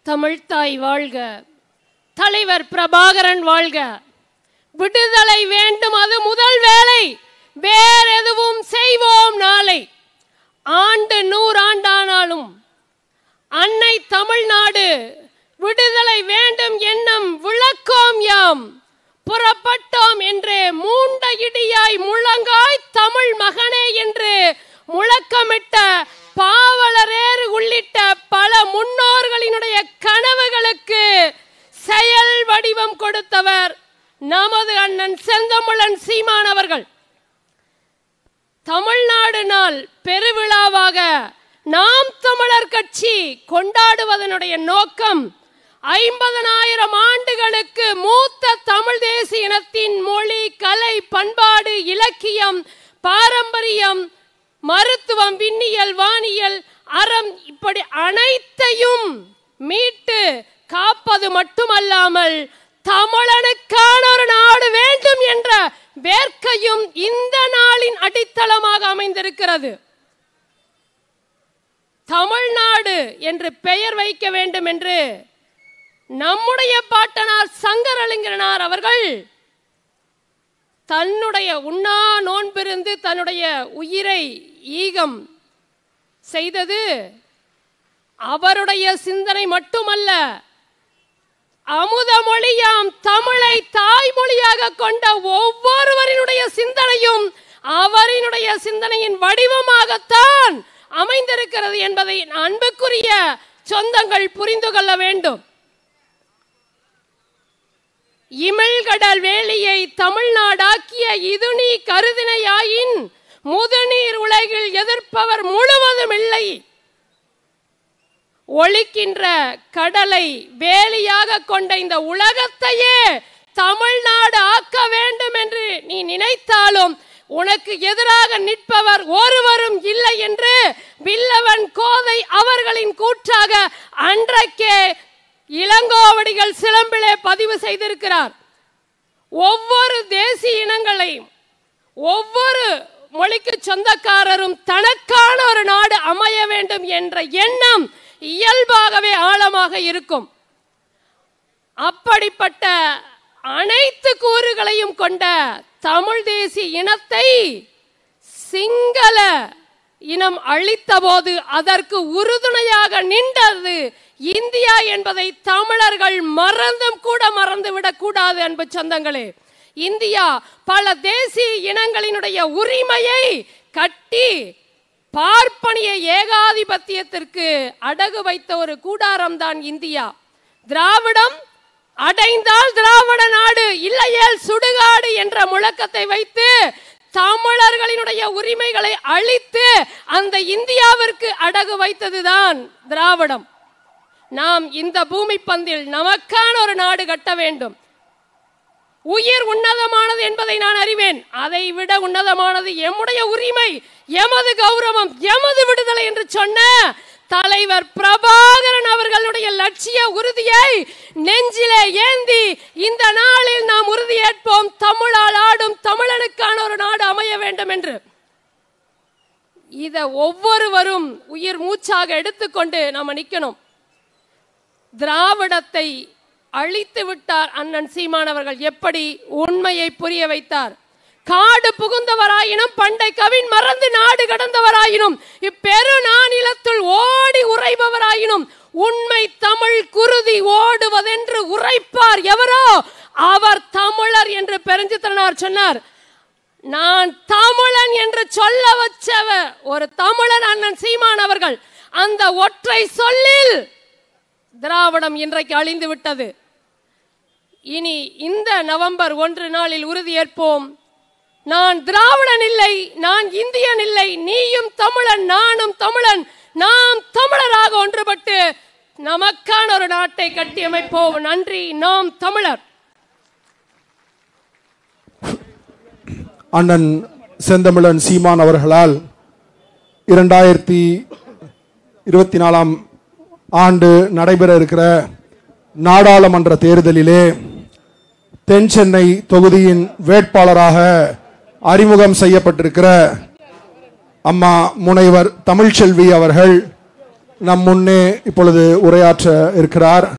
தமிழ்த்தாய் வாழ்க தலைவர் பிரபாகரன் வாழ்க விடுதலை வேண்டும் அது முதல் வேலை வேறெதுவும் செய்வோம் நாளை ஆண்டு நூறாண்டானாலும் அன்னை தமிழ்நாடு விடுதலை வேண்டும் எண்ணம் விளக்கோம் யாம் புறப்பட்டோம் என்று மூண்ட இடியாய் முழங்காய் தமிழ் மகனே என்று முழக்கமிட்ட பாவலரேறு உள்ளிட்ட பல முன்னோர்களினுடைய கனவுகளுக்கு செயல் வடிவம் கொடுத்தவர் நமது அண்ணன் செந்தமிழன் சீமான் அவர்கள் தமிழ்நாடு நாள் பெருவிழாவாக நாம் தமிழர் கட்சி கொண்டாடுவதனுடைய நோக்கம் ஐம்பதனாயிரம் ஆண்டுகளுக்கு மூத்த தமிழ் தேசிய இனத்தின் மொழி கலை பண்பாடு இலக்கியம் பாரம்பரியம் மருத்துவம் விண்ணியல் வானியல் அறம் இப்படி அனைத்தையும் மீட்டு காப்பது மட்டுமல்லாமல் தமிழனுக்கான ஒரு நாடு வேண்டும் என்ற வேர்க்கையும் இந்த நாளின் அடித்தளமாக அமைந்திருக்கிறது தமிழ்நாடு என்று பெயர் வைக்க வேண்டும் என்று நம்முடைய பாட்டனார் சங்கரலிங்கனார் அவர்கள் தன்னுடைய உண்ணா நோன்பிருந்து தன்னுடைய உயிரை ஈகம் செய்தது அவருடைய சிந்தனை மட்டுமல்ல அமுத மொழியாம் தமிழை தாய்மொழியாக கொண்ட ஒவ்வொருவரினுடைய சிந்தனையும் அவரினுடைய சிந்தனையின் வடிவமாகத்தான் அமைந்திருக்கிறது என்பதை அன்புக்குரிய சொந்தங்கள் புரிந்து கொள்ள வேண்டும் இமிழ்கடல் வேலியை தமிழ்நாடாக்கிய இது நீ கருதினையாயின் முதுநீர் உலகில் எதிர்ப்பவர் முழுவதும் இல்லை ஒழிக்கின்ற கடலை வேலியாக கொண்ட இந்த உலகத்தையே தமிழ்நாடு ஆக்க வேண்டும் என்று நீ நினைத்தாலும் உனக்கு எதிராக நிற்பவர் ஒருவரும் இல்லை என்று வில்லவன் கோதை அவர்களின் கூற்றாக அன்றைக்கே இளங்கோவடிகள் சிலம்பிலே பதிவு செய்திருக்கிறார் ஒவ்வொரு தேசிய இனங்களையும் ஒவ்வொரு மொழிக்கு சொந்தக்காரரும் தனக்கான ஒரு நாடு அமைய வேண்டும் என்ற எண்ணம் இயல்பாகவே ஆழமாக இருக்கும் அப்படிப்பட்ட அனைத்து கூறுகளையும் கொண்ட தமிழ் தேசிய இனத்தை சிங்கள இனம் அழித்தபோது அதற்கு உறுதுணையாக நின்றது இந்தியா என்பதை தமிழர்கள் மறந்தும் கூட மறந்துவிடக் கூடாது அன்பு சொந்தங்களே இந்தியா பல தேசிய இனங்களினுடைய உரிமையை கட்டி பார்ப்பனிய ஏகாதிபத்தியத்திற்கு அடகு வைத்த ஒரு கூடாரம் தான் இந்தியா திராவிடம் அடைந்தால் திராவிட நாடு இல்லையேல் சுடுகாடு என்ற முழக்கத்தை வைத்து தமிழர்களினுடைய உரிமைகளை அழித்து அந்த இந்தியாவிற்கு அடகு வைத்ததுதான் திராவிடம் நாம் இந்த பூமி பந்தில் நமக்கான ஒரு நாடு கட்ட வேண்டும் உயிர் உன்னதமானது என்பதை நான் அறிவேன் அதை விட உன்னதமானது எம்முடைய உரிமை எமது கௌரவம் எமது விடுதலை என்று சொன்ன தலைவர் பிரபாகரன் அவர்களுடைய லட்சிய உறுதியை நெஞ்சிலே ஏந்தி இந்த நாளில் நாம் உறுதியேற்போம் தமிழால் ஆடும் தமிழனுக்கான ஒரு நாடு அமைய வேண்டும் என்று இத ஒவ்வொருவரும் உயிர் மூச்சாக எடுத்துக்கொண்டு நாம நிக்கணும் திராவிடத்தை அழித்து விட்டார் அண்ணன் சீமான் அவர்கள் எப்படி உண்மையை புரிய வைத்தார் காடு புகுந்தவராயினும் பண்டை கவின் மறந்து நாடு கடந்தவராயினும் இப்பெரு நானிலத்துள் ஓடி உறைபவராயினும் உண்மை தமிழ் குருதி ஓடுவதென்று உரைப்பார் எவரோ அவர் தமிழர் என்று பெருஞ்சித்திரனார் சொன்னார் நான் தமிழன் என்று சொல்ல வச்சவ ஒரு தமிழன் அண்ணன் சீமான் அவர்கள் அந்த ஒற்றை சொல்லில் திராவிடம் இன்றைக்கு அழிந்து விட்டது இனி இந்த நவம்பர் ஒன்று நாளில் உறுதியேற்போம் நான் திராவிடன் இல்லை நான் இந்தியன் இல்லை நீயும் தமிழன் நானும் தமிழன் நாம் தமிழராக ஒன்றுபட்டு நமக்கான ஒரு நாட்டை கட்டியமைப்போம் நன்றி நாம் தமிழர் அண்ணன் செந்தமிழன் சீமான் அவர்களால் இரண்டாயிரத்தி இருபத்தி நாலாம் ஆண்டு நடைபெற இருக்கிற நாடாளுமன்ற தேர்தலிலே தென் சென்னை தொகுதியின் வேட்பாளராக அறிமுகம் செய்யப்பட்டிருக்கிற அம்மா முனைவர் தமிழ்ச்செல்வி அவர்கள் நம் முன்னே இப்பொழுது உரையாற்ற இருக்கிறார்